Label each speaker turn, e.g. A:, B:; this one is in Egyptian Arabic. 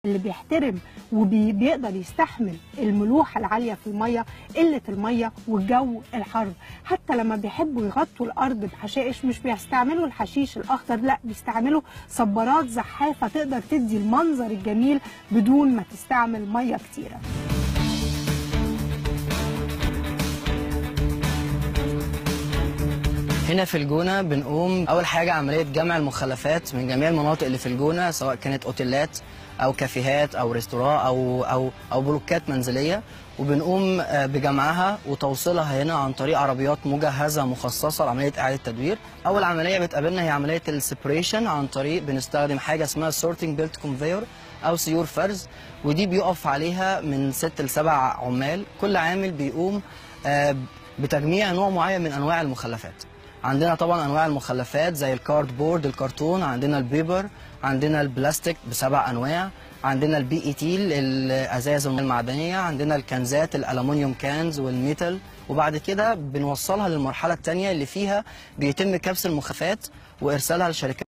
A: اللي بيحترم وبيقدر يستحمل الملوحة العالية في المية قلة المية والجو الحر حتى لما بيحبوا يغطوا الأرض بحشائش مش بيستعملوا الحشيش الأخضر لا بيستعملوا صبارات زحافة تقدر تدي المنظر الجميل بدون ما تستعمل مية كتيرة
B: هنا في الجونة بنقوم أول حاجة عملية جمع المخلفات من جميع المناطق اللي في الجونة سواء كانت أوتيلات أو كافيهات أو ريستوران أو أو أو بلوكات منزلية وبنقوم آه، بجمعها وتوصيلها هنا عن طريق عربيات مجهزة مخصصة لعملية إعادة تدوير. أول عملية بتقابلنا هي عملية السيبريشن عن طريق بنستخدم حاجة اسمها سورتنج بيلت كونفيور أو سيور فرز ودي بيقف عليها من ست لسبع عمال كل عامل بيقوم آه، بتجميع نوع معين من أنواع المخلفات. عندنا طبعا انواع المخلفات زي الكارد بورد الكرتون عندنا البيبر عندنا البلاستيك بسبع انواع عندنا البي اي تي الازاز المعدنيه عندنا الكنزات الالومنيوم كانز والميتال وبعد كده بنوصلها للمرحله الثانيه اللي فيها بيتم كبس المخلفات وارسالها لشركات